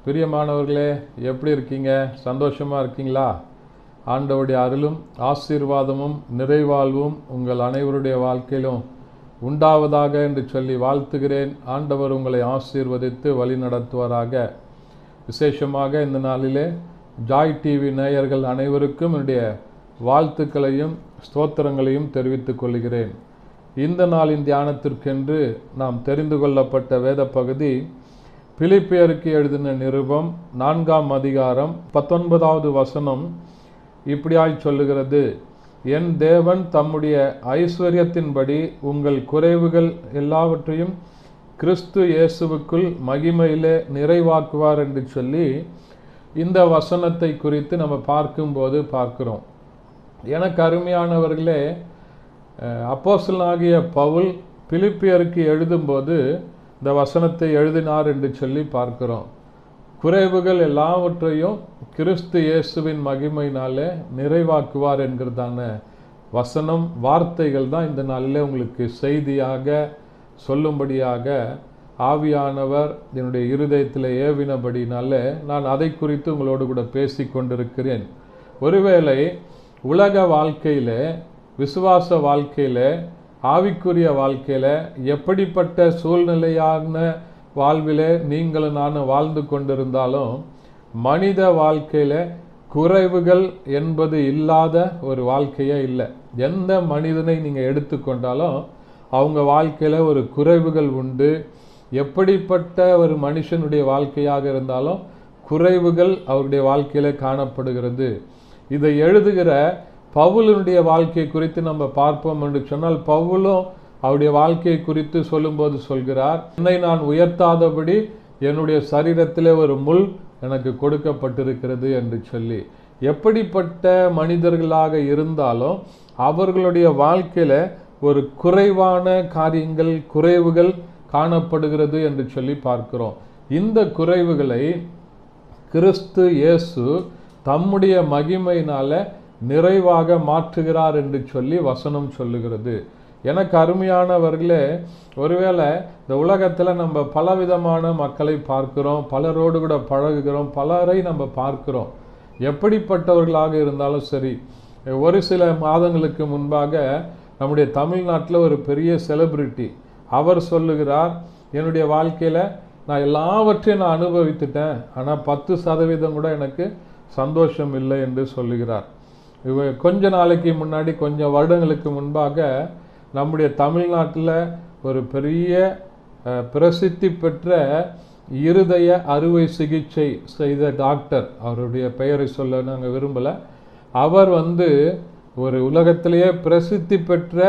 பிரியமானவர்களே எப்படி இருக்கீங்க சந்தோஷமாக இருக்கீங்களா ஆண்டவருடைய அருளும் ஆசீர்வாதமும் நிறைவாழ்வும் உங்கள் அனைவருடைய வாழ்க்கையிலும் உண்டாவதாக என்று சொல்லி வாழ்த்துகிறேன் ஆண்டவர் உங்களை ஆசீர்வதித்து வழி நடத்துவாராக விசேஷமாக இந்த நாளிலே ஜாய் டிவி நேயர்கள் அனைவருக்கும் என்னுடைய வாழ்த்துக்களையும் ஸ்தோத்திரங்களையும் தெரிவித்துக் கொள்கிறேன் இந்த நாளின் தியானத்திற்கென்று நாம் தெரிந்து கொள்ளப்பட்ட வேத பகுதி பிலிப்பியருக்கு எழுதின நிருபம் நான்காம் அதிகாரம் பத்தொன்பதாவது வசனம் இப்படியாய் சொல்லுகிறது என் தேவன் தம்முடைய ஐஸ்வர்யத்தின்படி உங்கள் குறைவுகள் எல்லாவற்றையும் கிறிஸ்து இயேசுவுக்குள் மகிமையிலே நிறைவாக்குவார் என்று சொல்லி இந்த வசனத்தை குறித்து நம்ம பார்க்கும்போது பார்க்கிறோம் எனக்கு அருமையானவர்களே அப்போசலாகிய பவுல் பிலிப்பியருக்கு எழுதும்போது இந்த வசனத்தை எழுதினார் என்று சொல்லி பார்க்கிறோம் குறைவுகள் எல்லாவற்றையும் கிறிஸ்து இயேசுவின் மகிமையினாலே நிறைவாக்குவார் என்கிறதான வசனம் வார்த்தைகள் தான் இந்த நாளில் உங்களுக்கு செய்தியாக சொல்லும்படியாக ஆவியானவர் என்னுடைய இருதயத்தில் ஏவினபடினாலே நான் அதை குறித்து உங்களோடு கூட பேசி கொண்டிருக்கிறேன் ஒருவேளை உலக வாழ்க்கையில் விசுவாச வாழ்க்கையில் ஆவிக்குரிய வாழ்க்கையில் எப்படிப்பட்ட சூழ்நிலையான வாழ்விலே நீங்களும் நானும் வாழ்ந்து கொண்டிருந்தாலும் மனித வாழ்க்கையில் குறைவுகள் என்பது இல்லாத ஒரு வாழ்க்கையே இல்லை எந்த மனிதனை நீங்கள் எடுத்துக்கொண்டாலும் அவங்க வாழ்க்கையில் ஒரு குறைவுகள் உண்டு எப்படிப்பட்ட ஒரு மனுஷனுடைய வாழ்க்கையாக இருந்தாலும் குறைவுகள் அவருடைய வாழ்க்கையில் காணப்படுகிறது இதை எழுதுகிற பவுலனுடைய வாழ்க்கை குறித்து நம்ம பார்ப்போம் என்று சொன்னால் பவுலும் அவருடைய வாழ்க்கையை குறித்து சொல்லும்போது சொல்கிறார் என்னை நான் உயர்த்தாதபடி என்னுடைய சரீரத்திலே ஒரு முள் எனக்கு கொடுக்கப்பட்டிருக்கிறது என்று சொல்லி எப்படிப்பட்ட மனிதர்களாக இருந்தாலும் அவர்களுடைய வாழ்க்கையில் ஒரு குறைவான காரியங்கள் குறைவுகள் காணப்படுகிறது என்று சொல்லி பார்க்கிறோம் இந்த குறைவுகளை கிறிஸ்து இயேசு தம்முடைய மகிமையினால நிறைவாக மாற்றுகிறார் என்று சொல்லி வசனம் சொல்லுகிறது எனக்கு அருமையானவர்களே ஒருவேளை இந்த உலகத்தில் நம்ம பலவிதமான மக்களை பார்க்கிறோம் பலரோடு கூட பழகுகிறோம் பலரை நம்ம பார்க்கிறோம் எப்படிப்பட்டவர்களாக இருந்தாலும் சரி ஒரு சில மாதங்களுக்கு முன்பாக நம்முடைய தமிழ்நாட்டில் ஒரு பெரிய செலிபிரிட்டி அவர் சொல்லுகிறார் என்னுடைய வாழ்க்கையில் நான் எல்லாவற்றையும் நான் அனுபவித்துட்டேன் ஆனால் பத்து சதவீதம் கூட எனக்கு சந்தோஷம் இல்லை என்று சொல்லுகிறார் இவ கொஞ்ச நாளைக்கு முன்னாடி கொஞ்சம் வருடங்களுக்கு முன்பாக நம்முடைய தமிழ்நாட்டில் ஒரு பெரிய பிரசித்தி பெற்ற இருதய அறுவை சிகிச்சை செய்த டாக்டர் அவருடைய பெயரை சொல்ல நாங்கள் விரும்பலை அவர் வந்து ஒரு உலகத்திலேயே பிரசித்தி பெற்ற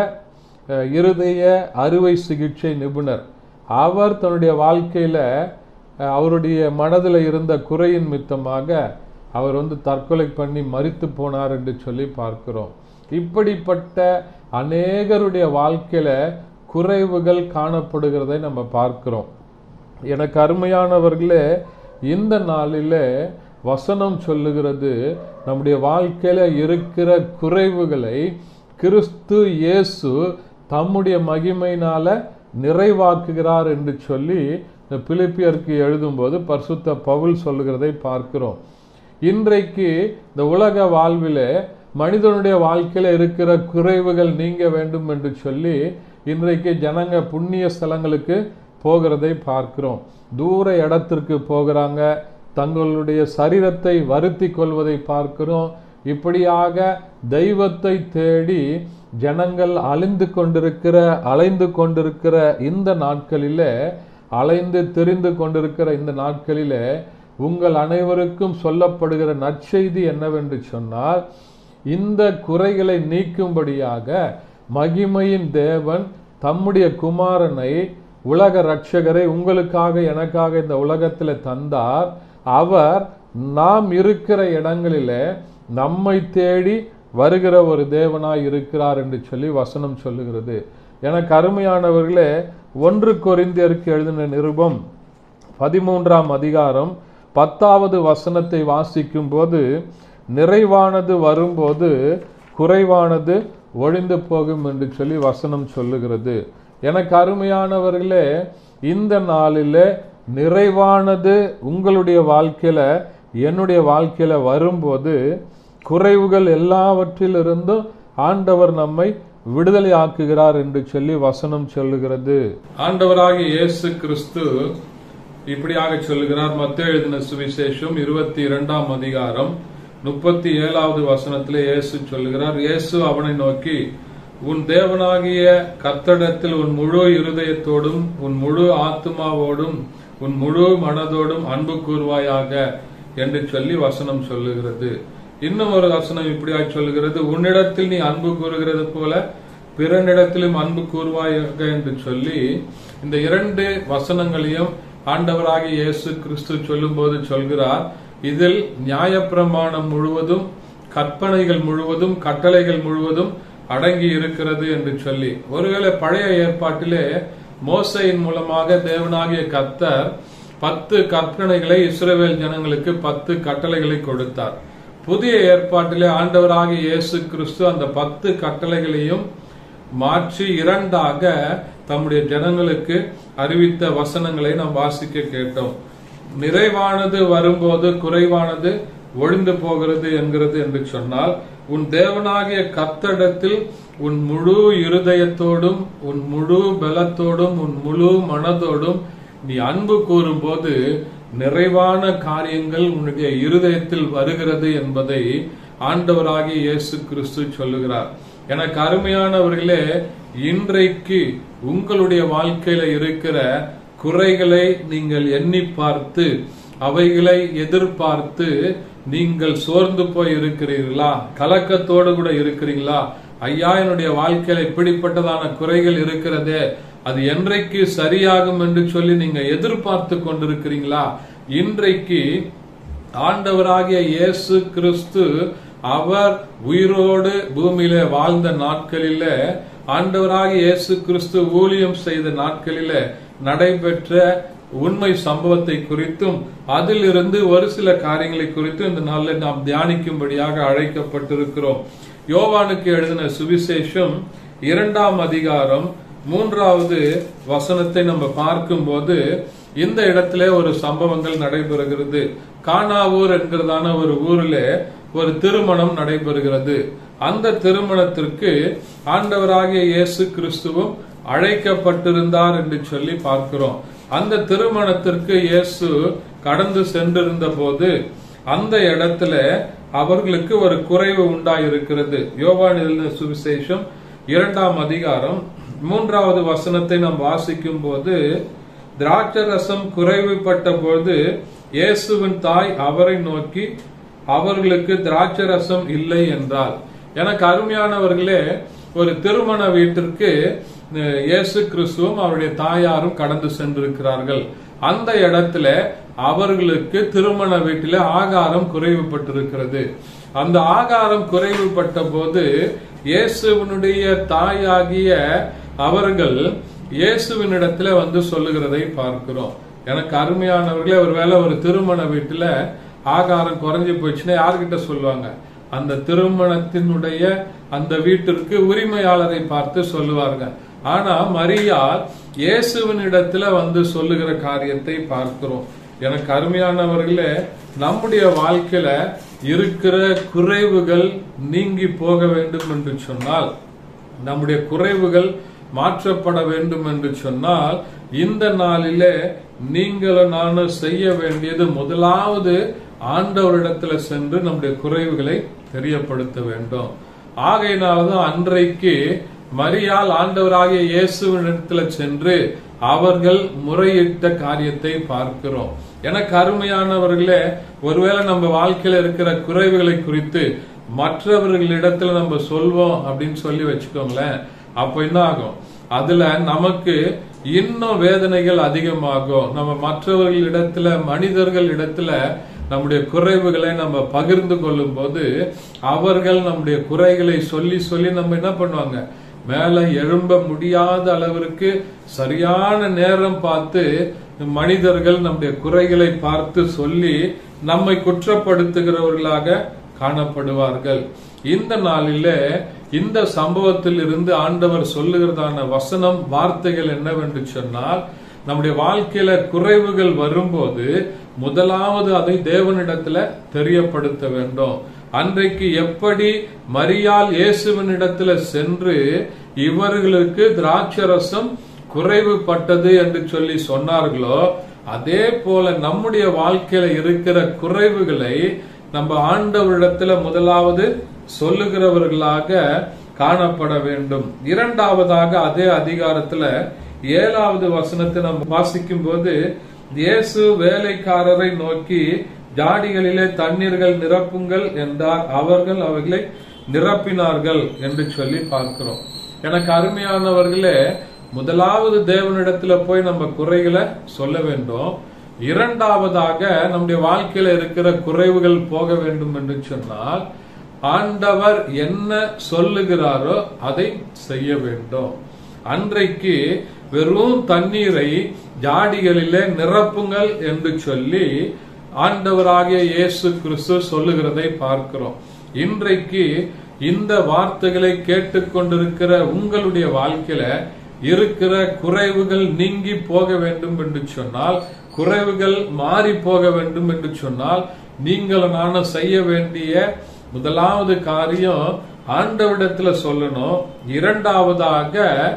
இருதய அறுவை சிகிச்சை நிபுணர் அவர் தன்னுடைய வாழ்க்கையில் அவருடைய மனதில் இருந்த குறையின் மித்தமாக அவர் வந்து தற்கொலை பண்ணி மறித்து போனார் என்று சொல்லி பார்க்கிறோம் இப்படிப்பட்ட அநேகருடைய வாழ்க்கையில் குறைவுகள் காணப்படுகிறதை நம்ம பார்க்கிறோம் எனக்கு அருமையானவர்களே இந்த நாளில் வசனம் சொல்லுகிறது நம்முடைய வாழ்க்கையில் இருக்கிற குறைவுகளை கிறிஸ்து இயேசு தம்முடைய மகிமையினால நிறைவாக்குகிறார் என்று சொல்லி இந்த பிலிப்பியருக்கு எழுதும்போது பரிசுத்த பவுல் சொல்லுகிறதை பார்க்கிறோம் இன்றைக்கு இந்த உலக வாழ்வில் மனிதனுடைய வாழ்க்கையில் இருக்கிற குறைவுகள் நீங்க வேண்டும் என்று சொல்லி இன்றைக்கு ஜனங்க புண்ணிய ஸ்தலங்களுக்கு போகிறதை பார்க்கிறோம் தூர இடத்திற்கு போகிறாங்க தங்களுடைய சரீரத்தை வருத்தி கொள்வதை பார்க்கிறோம் இப்படியாக தெய்வத்தை தேடி ஜனங்கள் அழிந்து கொண்டிருக்கிற அலைந்து கொண்டிருக்கிற இந்த நாட்களிலே அலைந்து தெரிந்து கொண்டிருக்கிற இந்த நாட்களிலே உங்கள் அனைவருக்கும் சொல்லப்படுகிற நற்செய்தி என்னவென்று சொன்னால் இந்த குறைகளை நீக்கும்படியாக மகிமையின் தேவன் தம்முடைய குமாரனை உலக ரட்சகரை உங்களுக்காக எனக்காக இந்த உலகத்தில் தந்தார் அவர் நாம் இருக்கிற இடங்களிலே நம்மை தேடி வருகிற ஒரு தேவனாய் இருக்கிறார் என்று சொல்லி வசனம் சொல்லுகிறது எனக்கு அருமையானவர்களே ஒன்று கொரிந்தியருக்கு எழுதின நிருபம் பதிமூன்றாம் அதிகாரம் பத்தாவது வசனத்தை வாசிக்கும் போது நிறைவானது வரும்போது குறைவானது ஒழிந்து போகும் என்று சொல்லி வசனம் சொல்லுகிறது எனக்கு அருமையானவர்களே இந்த நாளிலே நிறைவானது உங்களுடைய வாழ்க்கையில என்னுடைய வாழ்க்கையில வரும்போது குறைவுகள் எல்லாவற்றிலிருந்தும் ஆண்டவர் நம்மை விடுதலை ஆக்குகிறார் என்று சொல்லி வசனம் சொல்லுகிறது ஆண்டவராகிய இயேசு கிறிஸ்து இப்படியாக சொல்லுகிறார் மத்திய எழுதின சுவிசேஷம் இருபத்தி இரண்டாம் அதிகாரம் முப்பத்தி ஏழாவது வசனத்திலே இயேசு சொல்லுகிறார் இயேசு அவனை நோக்கி உன் தேவனாகிய கத்தடத்தில் உன் முழு இருதயத்தோடும் உன் முழு ஆத்மாவோடும் உன் முழு மனதோடும் அன்பு கூறுவாயாக என்று சொல்லி வசனம் சொல்லுகிறது இன்னும் ஒரு வசனம் இப்படியாய் சொல்லுகிறது உன்னிடத்தில் நீ அன்பு கூறுகிறது போல பிறனிடத்திலும் அன்பு கூறுவாயாக என்று சொல்லி இந்த இரண்டு வசனங்களையும் ஆண்டவராகிய இயேசு கிறிஸ்து சொல்லும்போது சொல்கிறார் இதில் நியாயப்பிரமாணம் முழுவதும் கற்பனைகள் முழுவதும் கட்டளைகள் முழுவதும் அடங்கி இருக்கிறது என்று சொல்லி ஒருவேளை பழைய ஏற்பாட்டிலே மோசையின் மூலமாக தேவனாகிய கத்தர் பத்து கற்பனைகளை இஸ்ரவேல் ஜனங்களுக்கு பத்து கட்டளைகளை கொடுத்தார் புதிய ஏற்பாட்டிலே ஆண்டவராகிய இயேசு கிறிஸ்து அந்த பத்து கட்டளைகளையும் மாற்றி இரண்டாக தம்முடைய ஜனங்களுக்கு அறிவித்த வசனங்களை நாம் வாசிக்க கேட்டோம் நிறைவானது வரும்போது குறைவானது ஒழிந்து போகிறது என்கிறது என்று சொன்னால் உன் தேவனாகிய கத்தடத்தில் உன் முழு இருதயத்தோடும் உன் முழு பலத்தோடும் உன் முழு மனதோடும் நீ அன்பு கூறும்போது நிறைவான காரியங்கள் உன்னுடைய இருதயத்தில் வருகிறது என்பதை ஆண்டவராகிய இயேசு கிறிஸ்து சொல்லுகிறார் எனக்கு அருமையானவர்களே இன்றைக்கு உங்களுடைய வாழ்க்கையில இருக்கிற குறைகளை நீங்கள் எண்ணி பார்த்து அவைகளை எதிர்பார்த்து நீங்கள் சோர்ந்து போய் இருக்கிறீர்களா கலக்கத்தோடு கூட இருக்கிறீங்களா ஐயா என்னுடைய வாழ்க்கையில இப்படிப்பட்டதான குறைகள் இருக்கிறதே அது என்றைக்கு சரியாகும் என்று சொல்லி நீங்க எதிர்பார்த்து கொண்டிருக்கிறீங்களா இன்றைக்கு ஆண்டவராகிய இயேசு கிறிஸ்து அவர் உயிரோடு பூமியில வாழ்ந்த நாட்களில ஆண்டவராகிய இயேசு கிறிஸ்து ஊழியம் செய்த நாட்களில நடைபெற்ற உண்மை சம்பவத்தை குறித்தும் அதிலிருந்து ஒரு சில காரியங்களை குறித்தும் இந்த நாளில் நாம் தியானிக்கும்படியாக அழைக்கப்பட்டிருக்கிறோம் யோவானுக்கு எழுதின சுவிசேஷம் இரண்டாம் அதிகாரம் மூன்றாவது வசனத்தை நம்ம பார்க்கும்போது இந்த இடத்துல ஒரு சம்பவங்கள் நடைபெறுகிறது கானாவூர் என்கிறதான ஒரு ஊர்ல ஒரு திருமணம் நடைபெறுகிறது அந்த திருமணத்திற்கு ஆண்டவராகிய இயேசு கிறிஸ்துவும் அழைக்கப்பட்டிருந்தார் என்று சொல்லி பார்க்கிறோம் அந்த திருமணத்திற்கு இயேசு கடந்து சென்றிருந்த போது அந்த இடத்துல அவர்களுக்கு ஒரு குறைவு உண்டாயிருக்கிறது யோவான் எழுதின சுவிசேஷம் இரண்டாம் அதிகாரம் மூன்றாவது வசனத்தை நாம் வாசிக்கும் போது திராட்சரசம் குறைவுபட்ட போது இயேசுவின் தாய் அவரை நோக்கி அவர்களுக்கு திராட்சரசம் இல்லை என்றால் எனக்கு அருமையானவர்களே ஒரு திருமண வீட்டிற்கு இயேசு கிறிஸ்துவும் அவருடைய தாயாரும் கடந்து சென்றிருக்கிறார்கள் அந்த இடத்துல அவர்களுக்கு திருமண வீட்டில ஆகாரம் குறைவுபட்டிருக்கிறது அந்த ஆகாரம் குறைவுபட்ட போது இயேசுவனுடைய தாயாகிய அவர்கள் இயேசுவின் இடத்துல வந்து சொல்லுகிறதை பார்க்கிறோம் எனக்கு அருமையானவர்களே ஒருவேளை ஒரு திருமண வீட்டுல ஆகாரம் குறைஞ்சு போச்சுன்னா யார்கிட்ட சொல்லுவாங்க அந்த திருமணத்தினுடைய அந்த வீட்டிற்கு உரிமையாளரை பார்த்து சொல்லுவாங்க ஆனா மரியாள் இயேசுவின் இடத்துல வந்து சொல்லுகிற காரியத்தை பார்க்கிறோம் எனக்கு அருமையானவர்களே நம்முடைய வாழ்க்கையில இருக்கிற குறைவுகள் நீங்கி போக வேண்டும் என்று சொன்னால் நம்முடைய குறைவுகள் மாற்றப்பட வேண்டும் என்று சொன்னால் இந்த நாளிலே நீங்களும் நானும் செய்ய வேண்டியது முதலாவது ஆண்டவரிடத்துல சென்று நம்முடைய குறைவுகளை தெரியப்படுத்த வேண்டும் ஆகையினால்தான் அன்றைக்கு மரியால் ஆண்டவராகிய இயேசுவினிடத்துல சென்று அவர்கள் முறையிட்ட காரியத்தை பார்க்கிறோம் எனக்கு அருமையானவர்களே ஒருவேளை நம்ம வாழ்க்கையில இருக்கிற குறைவுகளை குறித்து மற்றவர்களிடத்துல நம்ம சொல்வோம் அப்படின்னு சொல்லி வச்சுக்கோங்களேன் அப்ப என்ன ஆகும் அதுல நமக்கு இன்னும் வேதனைகள் அதிகமாகும் நம்ம மற்றவர்களிடத்துல மனிதர்கள் இடத்துல நம்முடைய குறைவுகளை நம்ம பகிர்ந்து கொள்ளும் போது அவர்கள் நம்முடைய குறைகளை சொல்லி சொல்லி நம்ம என்ன பண்ணுவாங்க மேல எழும்ப முடியாத அளவிற்கு சரியான நேரம் பார்த்து மனிதர்கள் நம்முடைய குறைகளை பார்த்து சொல்லி நம்மை குற்றப்படுத்துகிறவர்களாக காணப்படுவார்கள் இந்த நாளிலே இந்த சம்பவத்தில் இருந்து ஆண்டவர் சொல்லுகிறதான வசனம் வார்த்தைகள் என்னவென்று சொன்னால் நம்முடைய வாழ்க்கையில குறைவுகள் வரும்போது முதலாவது அதை தேவனிடத்துல தெரியப்படுத்த வேண்டும் அன்றைக்கு எப்படி மரியாள் இயேசுவினிடத்துல சென்று இவர்களுக்கு திராட்சரசம் குறைவுபட்டது என்று சொல்லி சொன்னார்களோ அதே போல நம்முடைய வாழ்க்கையில இருக்கிற குறைவுகளை நம்ம ஆண்டவரிடத்துல முதலாவது சொல்லுகிறவர்களாக காணப்பட வேண்டும் இரண்டாவதாக அதே அதிகாரத்துல ஏழாவது வசனத்தை நம்ம வாசிக்கும் போது இயேசு வேலைக்காரரை நோக்கி ஜாடிகளிலே தண்ணீர்கள் நிரப்புங்கள் என்றார் அவர்கள் அவைகளை நிரப்பினார்கள் என்று சொல்லி பார்க்கிறோம் எனக்கு அருமையானவர்களே முதலாவது தேவனிடத்துல போய் நம்ம குறைகளை சொல்ல வேண்டும் இரண்டாவதாக நம்முடைய வாழ்க்கையில இருக்கிற குறைவுகள் போக வேண்டும் என்று சொன்னால் ஆண்டவர் என்ன சொல்லுகிறாரோ அதை செய்ய வேண்டும் அன்றைக்கு வெறும் தண்ணீரை ஜாடிகளிலே நிரப்புங்கள் என்று சொல்லி ஆண்டவராகிய இயேசு கிறிஸ்து சொல்லுகிறதை பார்க்கிறோம் இன்றைக்கு இந்த வார்த்தைகளை கேட்டுக்கொண்டிருக்கிற உங்களுடைய வாழ்க்கையில இருக்கிற குறைவுகள் நீங்கி போக வேண்டும் என்று சொன்னால் குறைவுகள் மாறி போக வேண்டும் என்று சொன்னால் நீங்கள் நானும் செய்ய வேண்டிய முதலாவது காரியம் ஆண்டவிடத்துல சொல்லணும் இரண்டாவதாக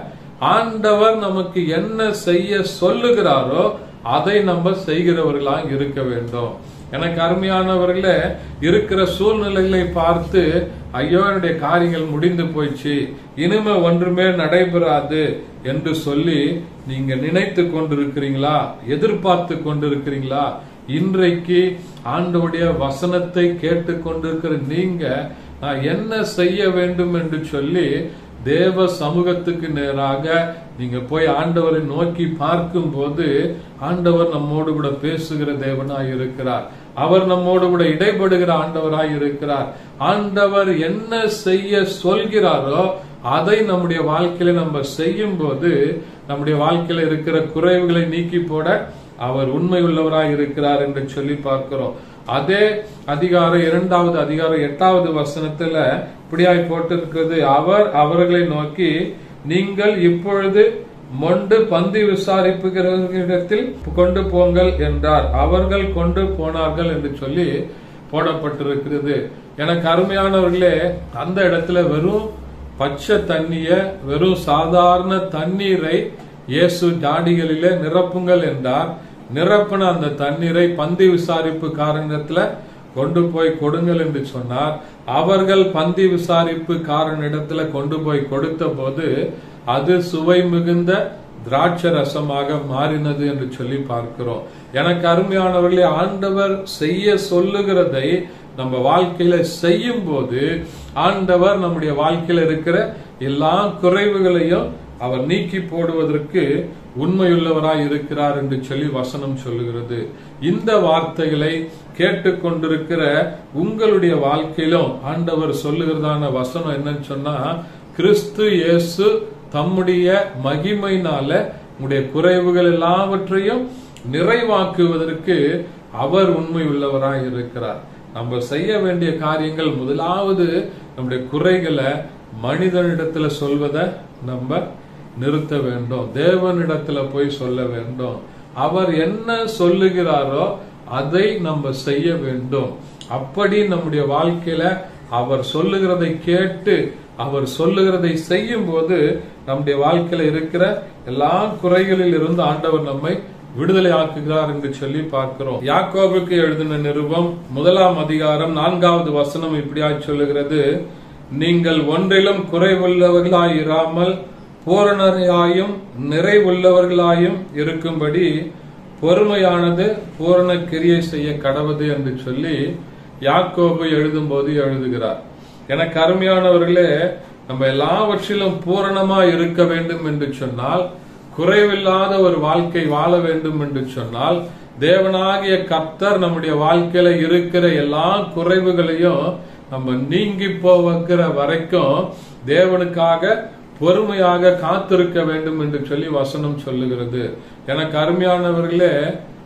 ஆண்டவர் நமக்கு என்ன செய்ய சொல்லுகிறாரோ அதை நம்ம செய்கிறவர்களாக இருக்க வேண்டும் எனக்கு அருமையானவர்களே இருக்கிற சூழ்நிலைகளை பார்த்து ஐயோ என்னுடைய காரியங்கள் முடிந்து போயிடுச்சு இனிமே ஒன்றுமே நடைபெறாது என்று சொல்லி நீங்க நினைத்து கொண்டிருக்கிறீங்களா எதிர்பார்த்து கொண்டிருக்கிறீங்களா இன்றைக்கு ஆண்டவுடைய வசனத்தை கேட்டு கொண்டிருக்கிற நீங்க நான் என்ன செய்ய வேண்டும் என்று சொல்லி தேவ சமூகத்துக்கு நேராக நீங்க போய் ஆண்டவரை நோக்கி பார்க்கும் போது ஆண்டவர் நம்மோடு கூட பேசுகிற தேவனாய் இருக்கிறார் அவர் நம்மோடு கூட இடைப்படுகிற ஆண்டவராய் இருக்கிறார் ஆண்டவர் என்ன செய்ய சொல்கிறாரோ அதை நம்முடைய வாழ்க்கையில நம்ம செய்யும் போது நம்முடைய வாழ்க்கையில இருக்கிற குறைவுகளை நீக்கி போட அவர் உண்மை உள்ளவராய் இருக்கிறார் என்று சொல்லி பார்க்கிறோம் அதே அதிகாரம் இரண்டாவது அதிகாரம் எட்டாவது வசனத்துல இப்படியாய் போட்டிருக்கிறது அவர் அவர்களை நோக்கி நீங்கள் இப்பொழுது மொண்டு பந்தி விசாரிப்புகிறவர்களிடத்தில் கொண்டு போங்கள் என்றார் அவர்கள் கொண்டு போனார்கள் என்று சொல்லி போடப்பட்டிருக்கிறது எனக்கு அருமையானவர்களே அந்த இடத்துல வெறும் பச்சை தண்ணிய வெறும் சாதாரண தண்ணீரை இயேசு ஜாடிகளிலே நிரப்புங்கள் என்றார் நிரப்பின அந்த தண்ணீரை பந்தி விசாரிப்பு காரணத்துல கொண்டு போய் கொடுங்கள் என்று சொன்னார் அவர்கள் பந்தி விசாரிப்பு காரனிடத்துல கொண்டு போய் கொடுத்த போது அது சுவை மிகுந்த திராட்சை ரசமாக மாறினது என்று சொல்லி பார்க்கிறோம் எனக்கு அருமையானவர்களே ஆண்டவர் செய்ய சொல்லுகிறதை நம்ம வாழ்க்கையில செய்யும் போது ஆண்டவர் நம்முடைய வாழ்க்கையில இருக்கிற எல்லா குறைவுகளையும் அவர் நீக்கி போடுவதற்கு உண்மையுள்ளவராய் இருக்கிறார் என்று சொல்லி வசனம் சொல்லுகிறது இந்த வார்த்தைகளை கேட்டுக்கொண்டிருக்கிற உங்களுடைய வாழ்க்கையிலும் ஆண்டவர் சொல்லுகிறதான வசனம் என்னன்னு சொன்னா கிறிஸ்து இயேசு தம்முடைய மகிமையினால உங்களுடைய குறைவுகள் எல்லாவற்றையும் நிறைவாக்குவதற்கு அவர் உண்மை உள்ளவராய் இருக்கிறார் நம்ம செய்ய வேண்டிய காரியங்கள் முதலாவது நம்முடைய குறைகளை மனிதனிடத்துல சொல்வதை நம்ம நிறுத்த வேண்டும் தேவனிடத்துல போய் சொல்ல வேண்டும் அவர் என்ன சொல்லுகிறாரோ அதை நம்ம செய்ய வேண்டும் அப்படி நம்முடைய வாழ்க்கையில அவர் சொல்லுகிறதை கேட்டு அவர் சொல்லுகிறதை செய்யும் போது நம்முடைய வாழ்க்கையில இருக்கிற எல்லா குறைகளில் இருந்து ஆண்டவர் நம்மை விடுதலை ஆக்குகிறார் என்று சொல்லி பார்க்கிறோம் யாக்கோபுக்கு எழுதின நிருபம் முதலாம் அதிகாரம் நான்காவது வசனம் இப்படியாய் சொல்லுகிறது நீங்கள் ஒன்றிலும் குறைவுள்ளவர்களாய் இராமல் பூரணரையாயும் நிறைவுள்ளவர்களாயும் இருக்கும்படி பொறுமையானது பூரண கிரியை செய்ய கடவுது என்று சொல்லி யாக்கோபு எழுதும்போது எழுதுகிறார் எனக்கு அருமையானவர்களே நம்ம எல்லாவற்றிலும் பூரணமா இருக்க வேண்டும் என்று சொன்னால் குறைவில்லாத ஒரு வாழ்க்கை வாழ வேண்டும் என்று சொன்னால் தேவனாகிய கர்த்தர் நம்முடைய வாழ்க்கையில இருக்கிற எல்லா குறைவுகளையும் நம்ம நீங்கி போகிற வரைக்கும் தேவனுக்காக பொறுமையாக காத்திருக்க வேண்டும் என்று சொல்லி வசனம் சொல்லுகிறது எனக்கு அருமையானவர்களே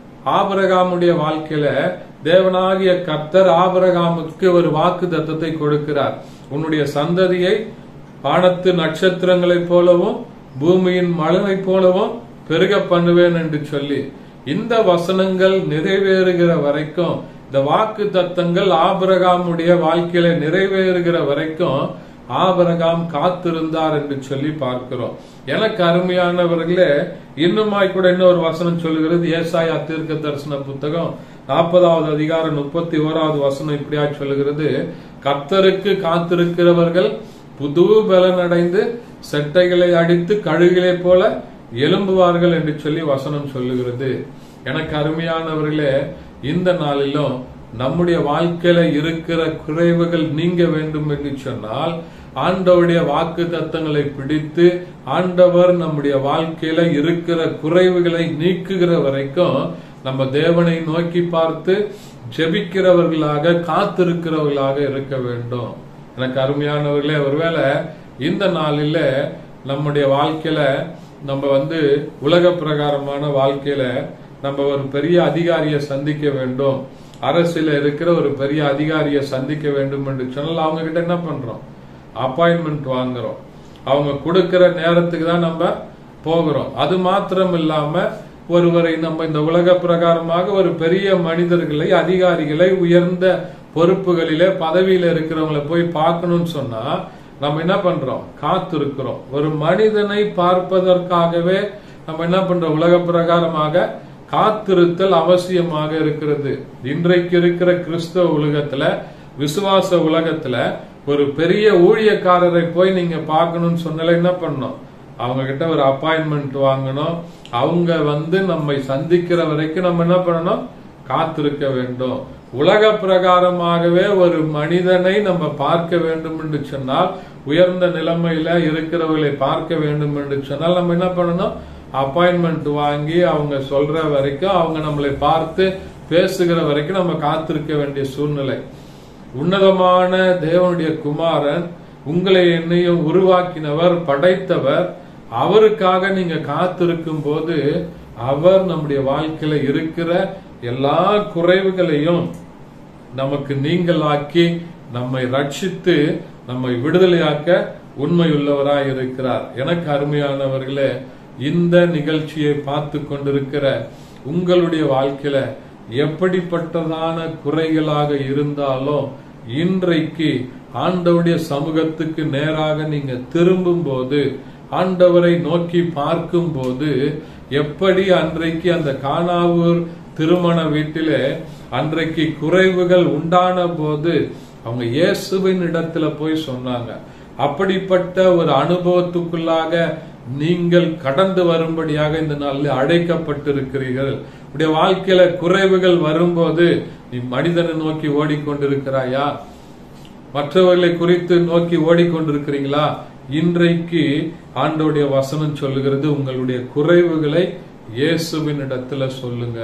ஆபரகாமுடைய வாழ்க்கையில தேவனாகிய கர்த்தர் ஆபரகாமுக்கு ஒரு வாக்கு தத்தத்தை கொடுக்கிறார் உன்னுடைய சந்ததியை வானத்து நட்சத்திரங்களைப் போலவும் பூமியின் மலரைப் போலவும் பெருக பண்ணுவேன் என்று சொல்லி இந்த வசனங்கள் நிறைவேறுகிற வரைக்கும் இந்த வாக்கு தத்தங்கள் ஆபரகாமுடைய வாழ்க்கையில நிறைவேறுகிற வரைக்கும் ஆபரகாம் காத்திருந்தார் என்று சொல்லி பார்க்கிறோம் எனக்கு அருமையானவர்களே இன்னுமாய் கூட இன்னொரு வசனம் சொல்லுகிறது ஏசாயா தீர்க்க தரிசன புத்தகம் நாற்பதாவது அதிகாரம் முப்பத்தி ஓராவது வசனம் இப்படியா சொல்லுகிறது கர்த்தருக்கு காத்திருக்கிறவர்கள் புது பலனடைந்து செட்டைகளை அடித்து கழுகிலே போல எழும்புவார்கள் என்று சொல்லி வசனம் சொல்லுகிறது எனக்கு அருமையானவர்களே இந்த நாளிலும் நம்முடைய வாழ்க்கையில இருக்கிற குறைவுகள் நீங்க வேண்டும் என்று சொன்னால் ஆண்டவருடைய வாக்கு தத்தங்களை பிடித்து ஆண்டவர் நம்முடைய வாழ்க்கையில இருக்கிற குறைவுகளை நீக்குகிற வரைக்கும் நம்ம தேவனை நோக்கி பார்த்து ஜெபிக்கிறவர்களாக காத்திருக்கிறவர்களாக இருக்க வேண்டும் எனக்கு அருமையானவர்களே ஒருவேளை இந்த நாளில நம்முடைய வாழ்க்கையில நம்ம வந்து உலக பிரகாரமான வாழ்க்கையில நம்ம ஒரு பெரிய அதிகாரியை சந்திக்க வேண்டும் அரசியல இருக்கிற ஒரு பெரிய அதிகாரியை சந்திக்க வேண்டும் என்று சொன்னால் அவங்க கிட்ட என்ன பண்றோம் அப்பாயின்மெண்ட் வாங்குறோம் அவங்க கொடுக்கிற நேரத்துக்கு தான் நம்ம போகிறோம் அது மாத்திரம் இல்லாம ஒருவரை நம்ம இந்த உலக பிரகாரமாக ஒரு பெரிய மனிதர்களை அதிகாரிகளை உயர்ந்த பொறுப்புகளிலே பதவியில இருக்கிறவங்களை போய் பார்க்கணும்னு சொன்னா நம்ம என்ன பண்றோம் காத்திருக்கிறோம் ஒரு மனிதனை பார்ப்பதற்காகவே நம்ம என்ன பண்றோம் உலக பிரகாரமாக காத்திருத்தல் அவசியமாக இருக்கிறது இன்றைக்கு இருக்கிற கிறிஸ்தவ உலகத்துல விசுவாச உலகத்துல ஒரு பெரிய ஊழியக்காரரை போய் நீங்க பார்க்கணும்னு சொன்னால என்ன பண்ணணும் அவங்க கிட்ட ஒரு அப்பாயின்மெண்ட் வாங்கணும் அவங்க வந்து நம்மை சந்திக்கிற வரைக்கும் நம்ம என்ன பண்ணணும் காத்திருக்க வேண்டும் உலக பிரகாரமாகவே ஒரு மனிதனை நம்ம பார்க்க வேண்டும் என்று சொன்னால் உயர்ந்த நிலைமையில இருக்கிறவர்களை பார்க்க வேண்டும் என்று சொன்னால் நம்ம என்ன பண்ணணும் அப்பாயின்மெண்ட் வாங்கி அவங்க சொல்ற வரைக்கும் அவங்க நம்மளை பார்த்து பேசுகிற வரைக்கும் நம்ம காத்திருக்க வேண்டிய சூழ்நிலை உன்னதமான தேவனுடைய குமாரன் உங்களை என்னையும் உருவாக்கினவர் படைத்தவர் அவருக்காக நீங்க காத்திருக்கும் போது அவர் நம்முடைய வாழ்க்கையில இருக்கிற எல்லா குறைவுகளையும் நமக்கு நீங்களாக்கி நம்மை ரட்சித்து நம்மை விடுதலையாக்க உண்மையுள்ளவராய் இருக்கிறார் எனக்கு அருமையானவர்களே இந்த நிகழ்ச்சியை பார்த்து கொண்டிருக்கிற உங்களுடைய வாழ்க்கையில எப்படிப்பட்டதான குறைகளாக இருந்தாலும் இன்றைக்கு ஆண்டவருடைய சமூகத்துக்கு நேராக நீங்க திரும்பும் போது ஆண்டவரை நோக்கி பார்க்கும் போது எப்படி அன்றைக்கு அந்த காணாவூர் திருமண வீட்டிலே அன்றைக்கு குறைவுகள் உண்டான போது அவங்க இயேசுவின் இடத்துல போய் சொன்னாங்க அப்படிப்பட்ட ஒரு அனுபவத்துக்குள்ளாக நீங்கள் கடந்து வரும்படியாக இந்த நாளில் அழைக்கப்பட்டிருக்கிறீர்கள் உடைய வாழ்க்கையில குறைவுகள் வரும்போது நீ மனிதனை நோக்கி ஓடிக்கொண்டிருக்கிறாயா மற்றவர்களை குறித்து நோக்கி ஓடிக்கொண்டிருக்கிறீங்களா இன்றைக்கு ஆண்டோடைய வசனம் சொல்லுகிறது உங்களுடைய குறைவுகளை இயேசுவின் இடத்துல சொல்லுங்க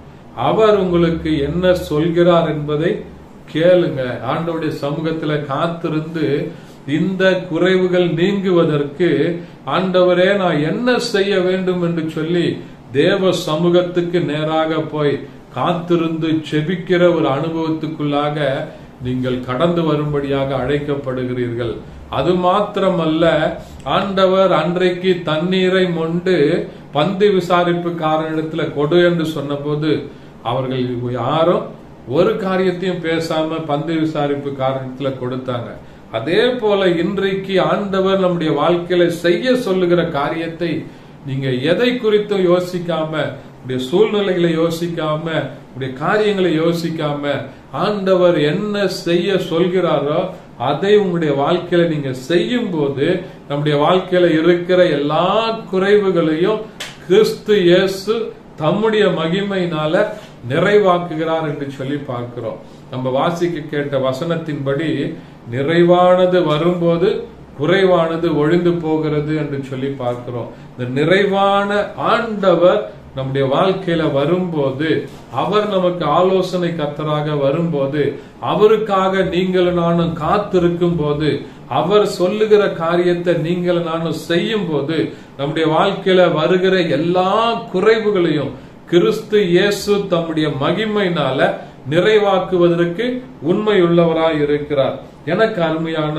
அவர் உங்களுக்கு என்ன சொல்கிறார் என்பதை கேளுங்க ஆண்டோடைய சமூகத்துல காத்திருந்து இந்த குறைவுகள் நீங்குவதற்கு ஆண்டவரே நான் என்ன செய்ய வேண்டும் என்று சொல்லி தேவ சமூகத்துக்கு நேராக போய் காத்திருந்து செபிக்கிற ஒரு அனுபவத்துக்குள்ளாக நீங்கள் கடந்து வரும்படியாக அழைக்கப்படுகிறீர்கள் அது மாத்திரமல்ல ஆண்டவர் அன்றைக்கு தண்ணீரை மொண்டு பந்து விசாரிப்புக்காரனிடத்துல கொடு என்று சொன்னபோது அவர்கள் யாரும் ஒரு காரியத்தையும் பேசாம பந்து விசாரிப்பு காரணத்துல கொடுத்தாங்க அதே போல இன்றைக்கு ஆண்டவர் நம்முடைய வாழ்க்கையில செய்ய சொல்லுகிற காரியத்தை நீங்க எதை குறித்தும் யோசிக்காம உடைய சூழ்நிலைகளை யோசிக்காம உடைய காரியங்களை யோசிக்காம ஆண்டவர் என்ன செய்ய சொல்கிறாரோ அதை உங்களுடைய வாழ்க்கையில நீங்க செய்யும் போது நம்முடைய வாழ்க்கையில இருக்கிற எல்லா குறைவுகளையும் கிறிஸ்து இயேசு தம்முடைய மகிமையினால நிறைவாக்குகிறார் என்று சொல்லி பார்க்கிறோம் நம்ம வாசிக்க கேட்ட வசனத்தின்படி நிறைவானது வரும்போது குறைவானது ஒழிந்து போகிறது என்று சொல்லி பார்க்கிறோம் இந்த நிறைவான ஆண்டவர் நம்முடைய வாழ்க்கையில வரும்போது அவர் நமக்கு ஆலோசனை கத்தராக வரும்போது அவருக்காக நீங்கள் நானும் காத்திருக்கும் போது அவர் சொல்லுகிற காரியத்தை நீங்கள் நானும் செய்யும் போது நம்முடைய வாழ்க்கையில வருகிற எல்லா குறைவுகளையும் கிறிஸ்து இயேசு தம்முடைய மகிமையினால நிறைவாக்குவதற்கு உண்மையுள்ளவராய் இருக்கிறார் எனக்கு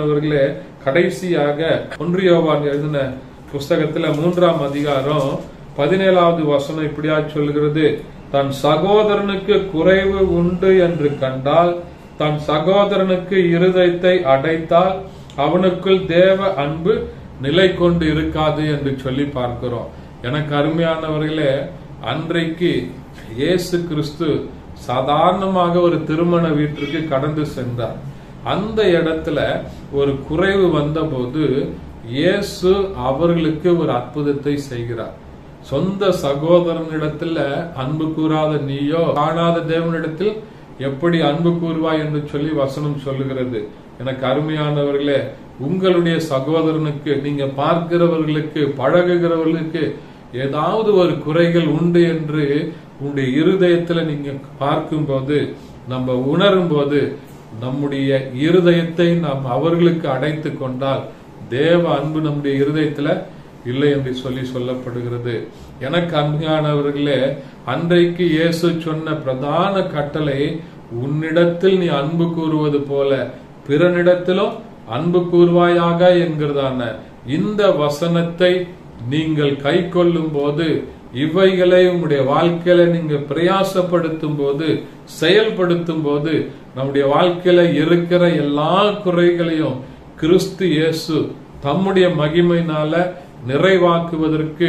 அருமையானவர்களே கடைசியாக ஒன்றியோவான் எழுதின புஸ்தகத்துல மூன்றாம் அதிகாரம் பதினேழாவது வசனம் இப்படியா சொல்கிறது தன் சகோதரனுக்கு குறைவு உண்டு என்று கண்டால் தன் சகோதரனுக்கு இருதயத்தை அடைத்தால் அவனுக்குள் தேவ அன்பு நிலை கொண்டு இருக்காது என்று சொல்லி பார்க்கிறோம் எனக்கு அருமையானவர்களே அன்றைக்கு இயேசு கிறிஸ்து சாதாரணமாக ஒரு திருமண வீட்டிற்கு கடந்து சென்றார் அந்த இடத்துல ஒரு குறைவு வந்தபோது இயேசு அவர்களுக்கு ஒரு அற்புதத்தை செய்கிறார் சொந்த சகோதரனிடத்துல அன்பு கூறாத நீயோ காணாத தேவனிடத்தில் எப்படி அன்பு கூறுவாய் என்று சொல்லி வசனம் சொல்லுகிறது எனக்கு அருமையானவர்களே உங்களுடைய சகோதரனுக்கு நீங்க பார்க்கிறவர்களுக்கு பழகுகிறவர்களுக்கு ஏதாவது ஒரு குறைகள் உண்டு என்று உங்களுடைய இருதயத்துல நீங்க பார்க்கும்போது நம்ம உணரும் போது நம்முடைய இருதயத்தை நாம் அவர்களுக்கு அடைத்து கொண்டால் தேவ அன்பு நம்முடைய இருதயத்துல இல்லை என்று சொல்லி சொல்லப்படுகிறது எனக்கு அன்பானவர்களே அன்றைக்கு இயேசு சொன்ன பிரதான கட்டளை உன்னிடத்தில் நீ அன்பு கூறுவது போல பிறனிடத்திலும் அன்பு கூறுவாயாக என்கிறதான இந்த வசனத்தை நீங்கள் கை கொள்ளும் போது இவைகளை உங்களுடைய வாழ்க்கையில நீங்க பிரயாசப்படுத்தும் போது செயல்படுத்தும் போது நம்முடைய வாழ்க்கையில இருக்கிற எல்லா குறைகளையும் கிறிஸ்து இயேசு தம்முடைய மகிமையினால நிறைவாக்குவதற்கு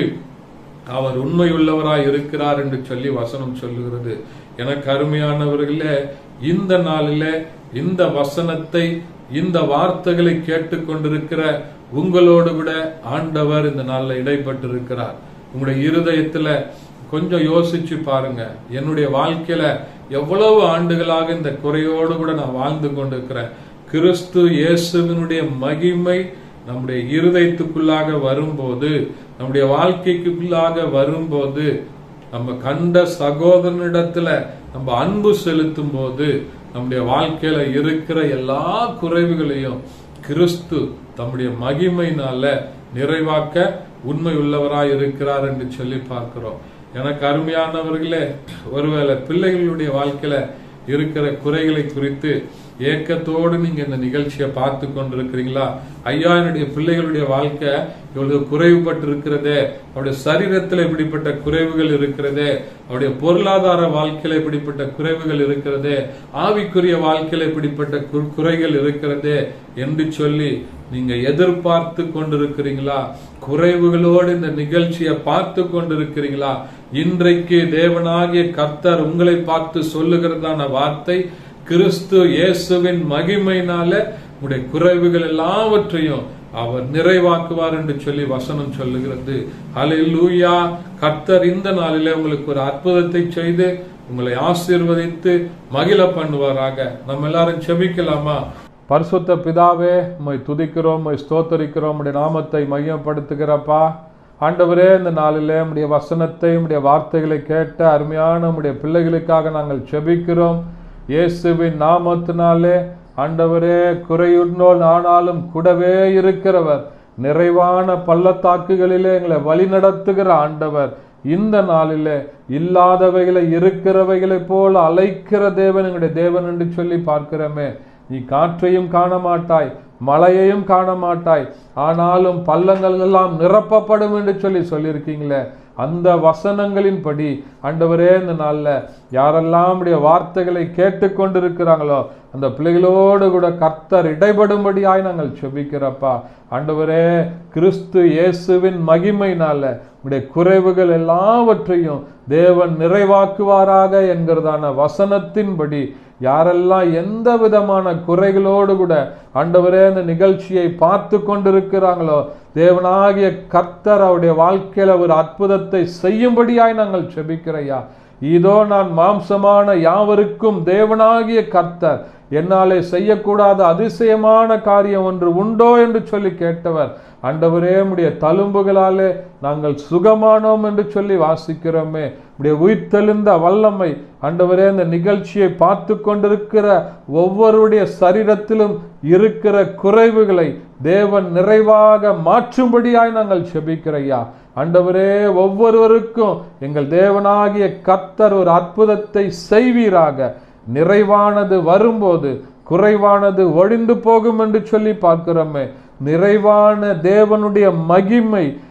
அவர் உண்மையுள்ளவராய் இருக்கிறார் என்று சொல்லி வசனம் சொல்லுகிறது எனக்கு அருமையானவர்களே இந்த நாளிலே இந்த வசனத்தை இந்த வார்த்தைகளை கேட்டுக்கொண்டிருக்கிற உங்களோடு கூட ஆண்டவர் இந்த நாளில் இடைப்பட்டு இருக்கிறார் உங்களுடைய இருதயத்துல கொஞ்சம் யோசிச்சு பாருங்க என்னுடைய வாழ்க்கையில எவ்வளவு ஆண்டுகளாக இந்த குறையோடு கூட நான் வாழ்ந்து கொண்டிருக்கிறேன் கிறிஸ்து இயேசுவினுடைய மகிமை நம்முடைய இருதயத்துக்குள்ளாக வரும்போது நம்முடைய வாழ்க்கைக்குள்ளாக வரும்போது நம்ம கண்ட சகோதரனிடத்துல நம்ம அன்பு செலுத்தும் போது நம்முடைய வாழ்க்கையில இருக்கிற எல்லா குறைவுகளையும் கிறிஸ்து தம்முடைய மகிமையினால நிறைவாக்க உண்மை உள்ளவராய் இருக்கிறார் என்று சொல்லி பார்க்கிறோம் எனக்கு அருமையானவர்களே ஒருவேளை பிள்ளைகளுடைய வாழ்க்கையில இருக்கிற குறைகளை குறித்து ஏக்கத்தோடு நீங்க இந்த நிகழ்ச்சியை பார்த்து கொண்டிருக்கிறீங்களா ஐயா என்னுடைய பிள்ளைகளுடைய வாழ்க்கை இவ்வளவு குறைவுபட்டு இருக்கிறதே அவருடைய சரீரத்தில் இப்படிப்பட்ட குறைவுகள் இருக்கிறதே அவருடைய பொருளாதார வாழ்க்கையில இப்படிப்பட்ட குறைவுகள் இருக்கிறதே ஆவிக்குரிய வாழ்க்கையில இப்படிப்பட்ட கு- குறைகள் இருக்கிறதே என்று சொல்லி நீங்க எதிர்பார்த்து கொண்டிருக்கிறீங்களா குறைவுகளோடு இந்த நிகழ்ச்சியை பார்த்து கொண்டிருக்கிறீங்களா இன்றைக்கு தேவனாகிய கர்த்தர் உங்களை பார்த்து சொல்லுகிறதான வார்த்தை கிறிஸ்து இயேசுவின் மகிமையினால உடைய குறைவுகள் எல்லாவற்றையும் அவர் நிறைவாக்குவார் என்று சொல்லி வசனம் சொல்லுகிறது ஹalleluya கர்த்தர் இந்த நாளிலே உங்களுக்கு ஒரு அற்புதத்தை செய்து உங்களை ஆசீர்வதித்து மகிழ பண்ணுவாராக நம்ம எல்லாரும் செபிக்கலாமா பரிசுத்த பிதாவே உம்மை துதிக்கிறோம் உம்மை ஸ்தோத்தரிக்கிறோம் உடைய நாமத்தை மையப்படுத்துகிறப்பா ஆண்டவரே இந்த நாளிலே உம்முடைய வசனத்தை உம்முடைய வார்த்தைகளை கேட்ட அருமையான உம்முடைய பிள்ளைகளுக்காக நாங்கள் செபிக்கிறோம் இயேசுவின் நாமத்தினாலே ஆண்டவரே குறையுன்னோல் ஆனாலும் கூடவே இருக்கிறவர் நிறைவான பள்ளத்தாக்குகளிலே எங்களை வழிநடத்துகிற ஆண்டவர் இந்த நாளிலே இல்லாதவைகளை இருக்கிறவைகளைப் போல அழைக்கிற தேவன் எங்களுடைய தேவன் என்று சொல்லி பார்க்கிறோமே நீ காற்றையும் காண மாட்டாய் மழையையும் காண மாட்டாய் ஆனாலும் பள்ளங்கள் எல்லாம் நிரப்பப்படும் என்று சொல்லி சொல்லியிருக்கீங்களே அந்த வசனங்களின்படி ஆண்டவரே இந்த நாள்ல யாரெல்லாம் உடைய வார்த்தைகளை கேட்டுக்கொண்டிருக்கிறாங்களோ அந்த பிள்ளைகளோடு கூட கர்த்தர் இடைபடும்படியாய் நாங்கள் செபிக்கிறப்பா ஆண்டவரே கிறிஸ்து இயேசுவின் மகிமையினால உடைய குறைவுகள் எல்லாவற்றையும் தேவன் நிறைவாக்குவாராக என்கிறதான வசனத்தின்படி யாரெல்லாம் எந்த விதமான குறைகளோடு கூட ஆண்டவரே அந்த நிகழ்ச்சியை பார்த்து கொண்டிருக்கிறாங்களோ தேவனாகிய கர்த்தர் அவருடைய வாழ்க்கையில ஒரு அற்புதத்தை செய்யும்படியாய் நாங்கள் செபிக்கிறையா இதோ நான் மாம்சமான யாவருக்கும் தேவனாகிய கர்த்தர் என்னாலே செய்யக்கூடாத அதிசயமான காரியம் ஒன்று உண்டோ என்று சொல்லி கேட்டவர் ஆண்டவரே உடைய தழும்புகளாலே நாங்கள் சுகமானோம் என்று சொல்லி வாசிக்கிறோமே உடைய உயிர்த்தெழுந்த வல்லமை ஆண்டவரே இந்த நிகழ்ச்சியை பார்த்து கொண்டிருக்கிற ஒவ்வொருடைய சரீரத்திலும் இருக்கிற குறைவுகளை தேவன் நிறைவாக மாற்றும்படியாய் நாங்கள் செபிக்கிறையா ஆண்டவரே ஒவ்வொருவருக்கும் எங்கள் தேவனாகிய கர்த்தர் ஒரு அற்புதத்தை செய்வீராக நிறைவானது வரும்போது குறைவானது ஒழிந்து போகும் என்று சொல்லி பார்க்கிறோமே நிறைவான தேவனுடைய மகிமை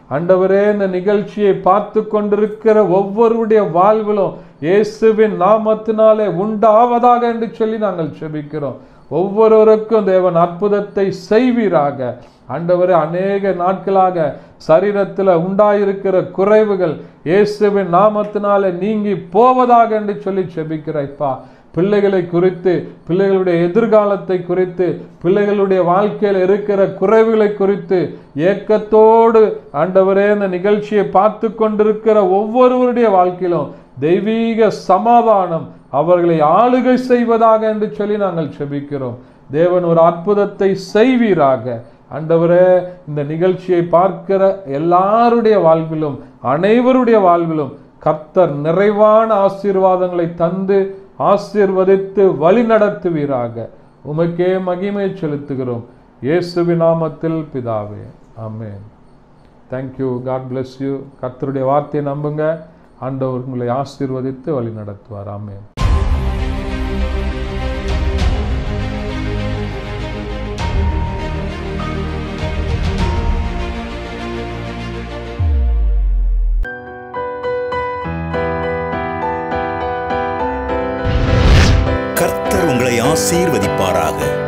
ஆண்டவரே இந்த நிகழ்ச்சியை பார்த்து கொண்டிருக்கிற ஒவ்வொருடைய வாழ்விலும் இயேசுவின் நாமத்தினாலே உண்டாவதாக என்று சொல்லி நாங்கள் செபிக்கிறோம் ஒவ்வொருவருக்கும் தேவன் அற்புதத்தை செய்வீராக ஆண்டவரே அநேக நாட்களாக சரீரத்தில் உண்டாயிருக்கிற குறைவுகள் இயேசுவின் நாமத்தினாலே நீங்கி போவதாக என்று சொல்லி செபிக்கிறேப்பா பிள்ளைகளை குறித்து பிள்ளைகளுடைய எதிர்காலத்தை குறித்து பிள்ளைகளுடைய வாழ்க்கையில் இருக்கிற குறைவுகளை குறித்து ஏக்கத்தோடு ஆண்டவரே இந்த நிகழ்ச்சியை பார்த்து கொண்டிருக்கிற ஒவ்வொருவருடைய வாழ்க்கையிலும் தெய்வீக சமாதானம் அவர்களை ஆளுகை செய்வதாக என்று சொல்லி நாங்கள் செபிக்கிறோம் தேவன் ஒரு அற்புதத்தை செய்வீராக ஆண்டவரே இந்த நிகழ்ச்சியை பார்க்கிற எல்லாருடைய வாழ்விலும் அனைவருடைய வாழ்விலும் கர்த்தர் நிறைவான ஆசீர்வாதங்களை தந்து ஆசீர்வதித்து வழி நடத்துவீராக உமக்கே மகிமை செலுத்துகிறோம் இயேசுவின் நாமத்தில் பிதாவே ஆமென் தேங்க்யூ காட் bless யூ கர்த்தருடைய வார்த்தையை நம்புங்க ஆண்டவர் உங்களை ஆசீர்வதித்து வழி நடத்துவார் ஆமென் கர்த்தர் உங்களை ஆசீர்வதிப்பாராக